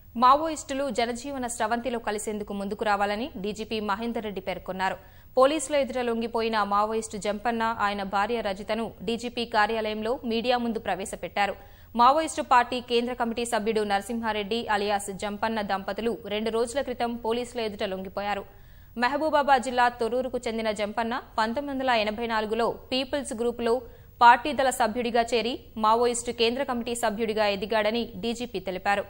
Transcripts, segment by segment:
మావోయిస్టులు జనజీవన స్రవంతిలో కలిసేందుకు ముందుకు రావాలని డీజీపీ మహేందర్ రెడ్డి పేర్కొన్నారు పోలీసుల ఎదుట లొంగిపోయిన మావోయిస్టు జంపన్న ఆయన భార్య రజితను డీజీపీ కార్యాలయంలో మీడియా ముందు ప్రవేశపెట్టారు మావోయిస్టు పార్టీ కేంద్ర కమిటీ సభ్యుడు నరసింహారెడ్డి అలియాస్ జంపన్న దంపతులు రెండు రోజుల క్రితం పోలీసుల ఎదుట లొంగిపోయారు మహబూబాబాద్ జిల్లా తొర్రూరుకు చెందిన జంపన్న పంతొమ్మిది వందల ఎనభై నాలుగులో పీపుల్స్ గ్రూపులో పార్టీ దళ సభ్యుడిగా చేరి మావోయిస్టు కేంద్ర కమిటీ సభ్యుడిగా ఎదిగాడని డీజీపీ తెలిపారు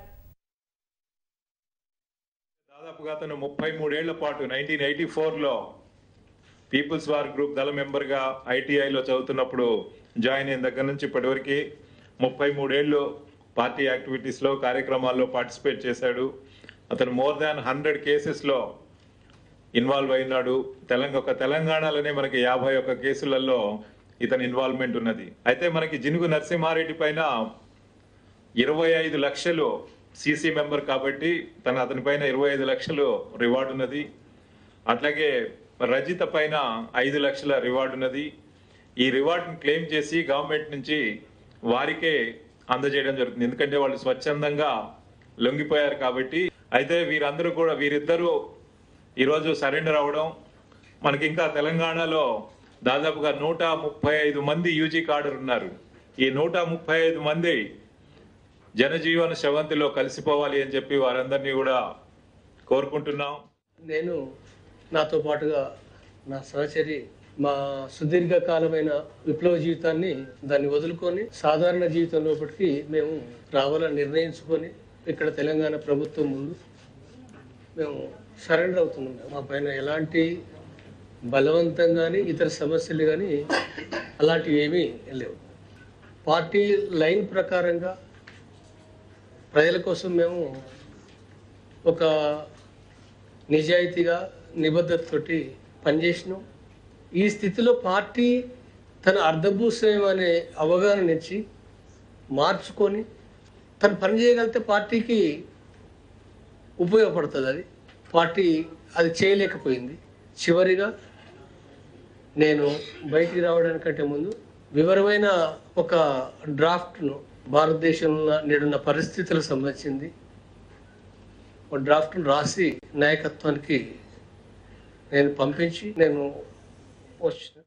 దాదాపుగా అతను ముప్పై మూడేళ్ల పాటు నైన్టీన్ ఎయిటీ ఫోర్లో పీపుల్స్ వార్ గ్రూప్ దళ మెంబర్గా ఐటీఐలో చదువుతున్నప్పుడు జాయిన్ అయిన దగ్గర నుంచి ఇప్పటివరకు ముప్పై మూడేళ్లు పార్టీ యాక్టివిటీస్లో కార్యక్రమాల్లో పార్టిసిపేట్ చేశాడు అతను మోర్ దాన్ హండ్రెడ్ కేసెస్లో ఇన్వాల్వ్ అయినాడు తెలంగాణ ఒక తెలంగాణలోనే మనకి యాభై ఒక్క కేసులలో ఇతని ఇన్వాల్వ్మెంట్ ఉన్నది అయితే మనకి జినుగు నరసింహారెడ్డి పైన ఇరవై ఐదు లక్షలు సీసీ మెంబర్ కాబట్టి తన అతని పైన ఇరవై ఐదు లక్షలు రివార్డు ఉన్నది అట్లాగే రజిత పైన ఐదు లక్షల రివార్డు ఉన్నది ఈ రివార్డుని క్లెయిమ్ చేసి గవర్నమెంట్ నుంచి వారికే అందజేయడం జరుగుతుంది ఎందుకంటే వాళ్ళు స్వచ్ఛందంగా లొంగిపోయారు కాబట్టి అయితే వీరందరూ కూడా వీరిద్దరూ ఈరోజు సరెండర్ అవడం మనకి ఇంకా తెలంగాణలో దాదాపుగా నూట ముప్పై ఐదు మంది యూజీ కార్డర్ ఉన్నారు ఈ నూట ముప్పై ఐదు మంది జనజీవన శవంతిలో కలిసిపోవాలి అని చెప్పి వారందరినీ కూడా కోరుకుంటున్నాం నేను నాతో పాటుగా నా సహచరి మా సుదీర్ఘకాలమైన విప్లవ జీవితాన్ని దాన్ని వదులుకొని సాధారణ జీవితం లోపలికి మేము రావాలని నిర్ణయించుకొని ఇక్కడ తెలంగాణ ప్రభుత్వం ముందు మేము సరెండర్ అవుతున్నాం మా పైన ఎలాంటి బలవంతం కానీ ఇతర సమస్యలు కానీ అలాంటివి ఏమీ లేవు పార్టీ లైన్ ప్రకారంగా ప్రజల కోసం మేము ఒక నిజాయితీగా నిబద్ధతతోటి పనిచేసినాం ఈ స్థితిలో పార్టీ తన అర్ధభూషయం అనే అవగాహన నుంచి మార్చుకొని తను పని చేయగలిగితే పార్టీకి ఉపయోగపడుతుంది అది పార్టీ అది చేయలేకపోయింది చివరిగా నేను బయటికి రావడానికంటే ముందు వివరమైన ఒక డ్రాఫ్ట్ను భారతదేశంలో నేడున్న పరిస్థితులకు సంబంధించింది ఒక డ్రాఫ్ట్ను రాసి నాయకత్వానికి నేను పంపించి నేను వచ్చిన